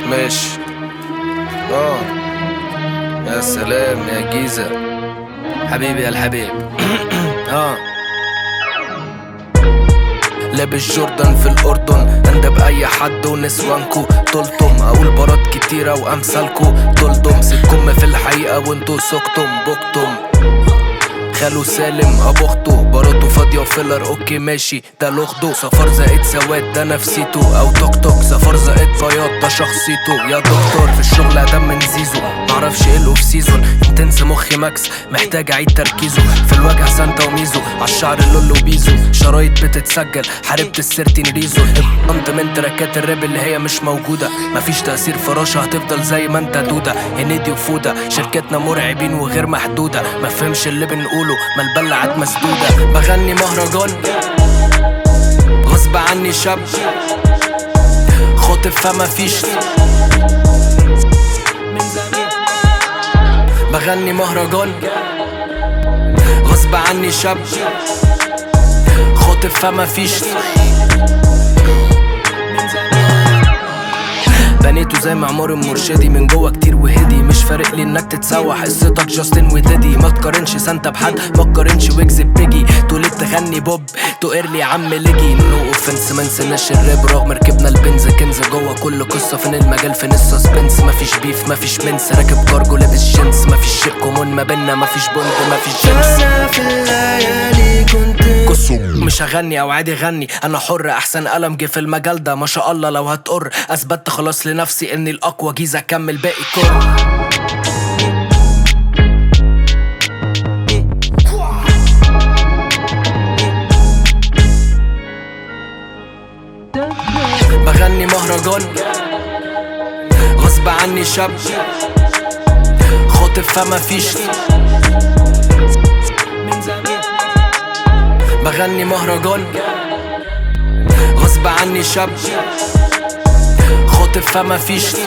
ماشي اه يا سلام يا جيزة حبيبي يا الحبيب اه لابس جوردن في الأردن أندب أي حد ونسوانكو طلتم أقول برات كتيرة وأمثالكو طلتم سكم في الحقيقة وانتو سكتم بكتم خالو سالم ابو اخته باروتو فاضيه وفيلر اوكي ماشي ده لوحده سفر زائد سواد ده نفسيته او توك توك سفر زائد بياض ده شخصيته يا دكتور في الشغل ادم من زيزو معرفش ايه الاوف سيزون انتنس مخي ماكس محتاج اعيد تركيزه في الوجع سانتا وميزو عالشعر لولو بيزو شرايط بتتسجل حاربت السيرتين ريزو اتقنت من تراكات الراب اللي هي مش موجوده مفيش تاثير فراشه هتفضل زي ما انت دوده هنيدي وفوده شركتنا مرعبين وغير محدوده مفهمش اللي بنقوله ما البلعت مسدوده بغني مهرجان غصب عني شاب خاطب فما فيش بغني مهرجان غصب عني شاب خاطب فما فيش بنيته زي معمار المرشدي من جوه كتير وهدي مش فارق لي انك تتسوح قصتك جاستن وديدي ما تقارنش سانتا بحد ما تقارنش ويجز بيجي تقول تغني بوب تقر لي يا عم ليجي نو اوفنس ما نسيناش الراب رغم ركبنا البنز كنز جوه كل قصه فين المجال فين السسبنس مفيش بيف مفيش منس راكب كارجو لابس جينز مفيش شيء كومون ما بينا مفيش بوند مفيش جينز انا في الليالي كنت مش هغني او عادي غني انا حر احسن قلم جه في المجال ده ما شاء الله لو هتقر اثبتت خلاص لنفسي اني الاقوى جيزه اكمل باقي كور بغني مهرجان غصب عني شاب خاطب فما فيش بغني مهرجان غصب عني شاب خاطب فما فيش